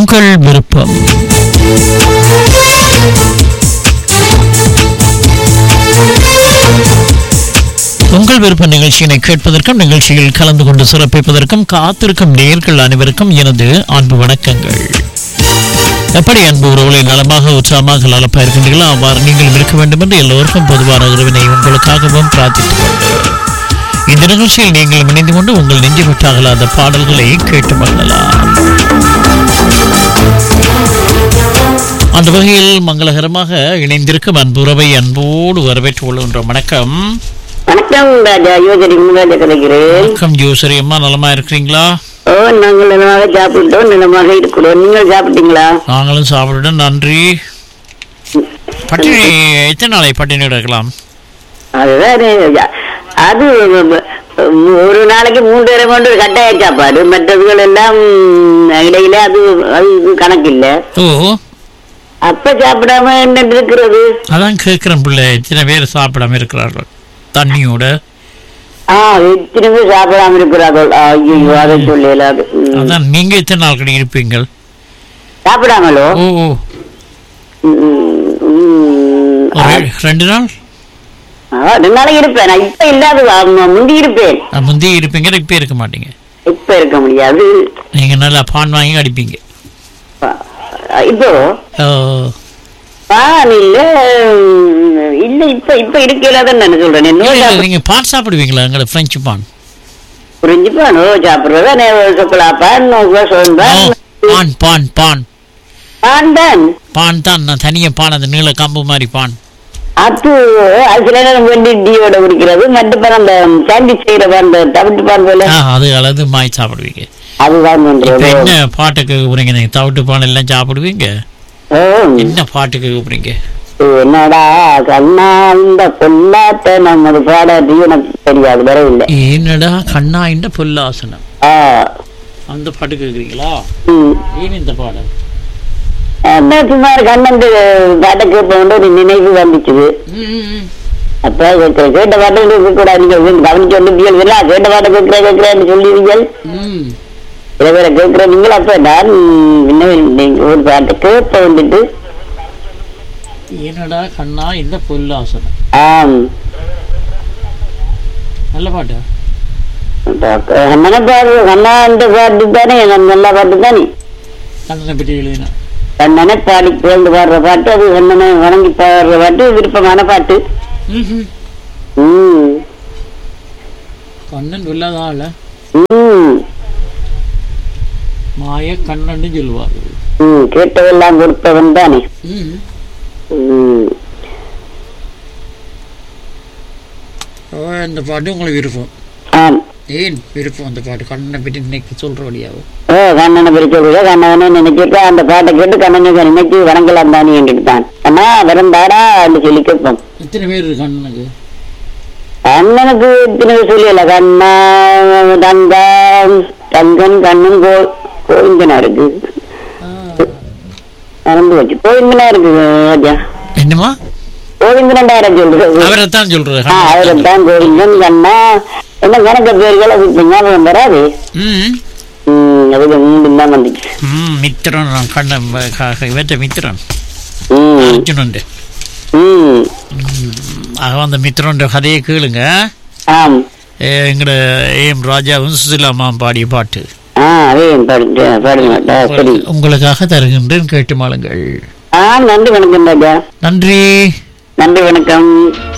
உங்கள் விருப்பம் உங்கள் விருப்ப நிகழ்ச்சியினை கேட்பதற்கும் நிகழ்ச்சியில் கலந்து கொண்டு சிறப்பிப்பதற்கும் காத்திருக்கும் நேர்கள் அனைவருக்கும் எனது அன்பு வணக்கங்கள் எப்படி அன்பு உறவுகளை நலமாக உற்சாகமாக நலப்பா இருக்கின்றீர்களோ அவ்வாறு நீங்கள் இருக்க வேண்டும் என்று எல்லோருக்கும் பொதுவான இறைவனை உங்களுக்காகவும் பிரார்த்தித்துக் கொண்டு இந்த நிகழ்ச்சியில் நீங்கள் இணைந்து கொண்டு உங்கள் நெஞ்சு விட்டாகலாத பாடல்களை கேட்டு மகிழலாம் அந்த வகையில் மங்களகரமாக இணைந்திருக்கும் அன்புறவை அன்போடு வரவேற்றுக் கொள்கின்ற வணக்கம் வணக்கம் ராஜா யோஜரி முன்ராஜா கதைக்கிறேன் வணக்கம் ஜோசரி அம்மா நலமா இருக்கிறீங்களா ஓ நாங்கள் நலமாக சாப்பிட்டோம் நலமாக இருக்கிறோம் நீங்கள் சாப்பிட்டீங்களா நாங்களும் சாப்பிட்டுட்டோம் நன்றி பட்டினி எத்தனை நாளை பட்டினி கிடக்கலாம் அதுதான் ராஜா. அது ஒரு நாளைக்கு மூன்று நேரம் கொண்டு ஒரு கட்டாய சாப்பாடு மற்றதுகள் எல்லாம் இடையில அது அது இது கணக்கில்லை ஓ அப்ப சாப்பிடாம என்ன இருக்கிறது அதான் கேட்குறேன் பிள்ளை எத்தனை பேர் சாப்பிடாம இருக்கிறார்கள் தண்ணியோட ஆ எத்தனை பேர் சாப்பிடாம இருக்கிறார்கள் ஐயோ அதை சொல்லல அது ம். அதான் நீங்க எத்தனை நாள் கடை இருப்பீங்கள் சாப்பிடாமலோ ஓ ஓ ம், ம். ஒரு ரெண்டு நாள் ஆ, ரெண்டு நாளைக்கு இருப்பேன் நான் இப்ப இல்லாத முந்தி இருப்பேன் அஹ், முந்தி இருப்பீங்க இப்ப இருக்க மாட்டீங்க இப்ப இருக்க முடியாது நீங்க நல்லா பான் வாங்கி அடிப்பீங்க அஹ் இப்போ ஓ, பான் இல்ல உம், இல்ல இப்ப இப்ப இருக்கலாதான் நான் சொல்றேன் இல்ல, நோய் இல்ல, நீங்க பான் சாப்பிடுவீங்களா எங்களோட பிரெஞ்சு பான் புரிஞ்சு பானோ சாப்பிடுறதா சொக்கலா பான் சோன் ஓ, பான் பான் பான் பான் பான் தான் பான் தான் நான் தனியா பான் அந்த நீள கம்பு மாதிரி பான் அது அது சில நேரம் வேண்டி டீயோட குடிக்கிறது மற்ற பான் அந்த சாண்ட்விச் செய்யற அந்த தவிட்டு பான் போல ஆ, அது அளவு மாய் சாப்பிடுவீங்க அதுதான் இப்ப பண்றது என்ன பாட்டுக்கு கூப்பிடுறீங்க நீங்க தவிட்டு பான் எல்லாம் சாப்பிடுவீங்க ஓ, என்ன பாட்டுக்கு கூப்பிடுறீங்க என்னடா கண்ணா இந்த பொல்லாத்த நமது பாடாட்டி எனக்கு தெரியாது வரவில்லை என்னடா கண்ணா இந்த புல்லாசனம் ஆ அந்த பாட்டு கேக்குறீங்களா ம் ஏன் இந்த பாடல் என்ன சும்மா கண்ணன் பாட்டை கேட்போம் ஒரு நினைவு வந்துச்சுது அப்ப கேட்கிற கேட்ட பாட்டை கேட்க கூடாது நீங்க வந்து கவனிச்சு வந்துட்டீங்க இல்ல கேட்ட பாட்டை கேட்கிற கேட்கிறேன்னு சொல்லுவீங்க சில பேரை கேட்கிற நீங்கள் அப்ப நான் இன்னும் நீங்க ஒரு பாட்டை கேட்ப வந்துட்டு என்னடா கண்ணா இந்த புல்லாசனம் ஆம் நல்ல பாட்டா கண்ணனை பாடு கண்ணா இந்த பாட்டு தானே நல்ல பாட்டு தானே கண்ணனை பற்றி எழுதினா கண்ணனை பாடி புகழ்ந்து பாடுற பாட்டு அது கண்ணனை வணங்கி பாடுற பாட்டு விருப்பமான பாட்டு ம் கண்ணன் இல்லாத ஆள ம் மாய கண்ணன்னு சொல்லுவார் ம் கேட்டதெல்லாம் கொடுப்பவன் தானே ம் இந்த பாட்டு உங்களுக்கு விருப்பம் ஆம் ஏன் விருப்பம் அந்த பாட்டு கண்ணனை பற்றி இன்னைக்கு சொல்ற வழியாவும் ஓ கண்ணனை பிரிச்ச கண்ணவனை நினைச்சிட்டு அந்த பாட்டை கேட்டு கண்ணனை நினைச்சு வணங்கலாம் தானே என்று தான் அண்ணா வரந்தாடா என்று சொல்லி கேட்போம் எத்தனை பேர் இருக்கு கண்ணனுக்கு கண்ணனுக்கு இத்தனை சொல்லல கண்ணா தங்கா தங்கன் கண்ணன் கோ கோவிந்தனா இருக்கு மறந்து வச்சு கோவிந்தனா இருக்கு ராஜா என்னமா கோவிந்தனாயிரம் சொல்றது அவரை தான் சொல்றது ஆ அவரை தான் கோவிந்தன் கண்ணா என்ன கணக்க பேர்கள் அது இப்ப ஞாபகம் வராது ம் ம் அதுக்கு மூணு தான் வந்துச்சு ம் மித்திரன் நான் கண்ணன் இவற்ற மித்திரன் ம் அர்ஜுனன் ம் ஆக அந்த மித்திரன் கதையை கேளுங்க ஆம் ஏ, எங்கட ஏம் ராஜாவும் சுசிலாமா பாடிய பாட்டு ஆ அதே பாடுங்க பாடுங்க சரி உங்களுக்காக தருகின்றேன் கேட்டு மாளுங்கள் ஆ நன்றி வணக்கம் ராஜா நன்றி நன்றி வணக்கம்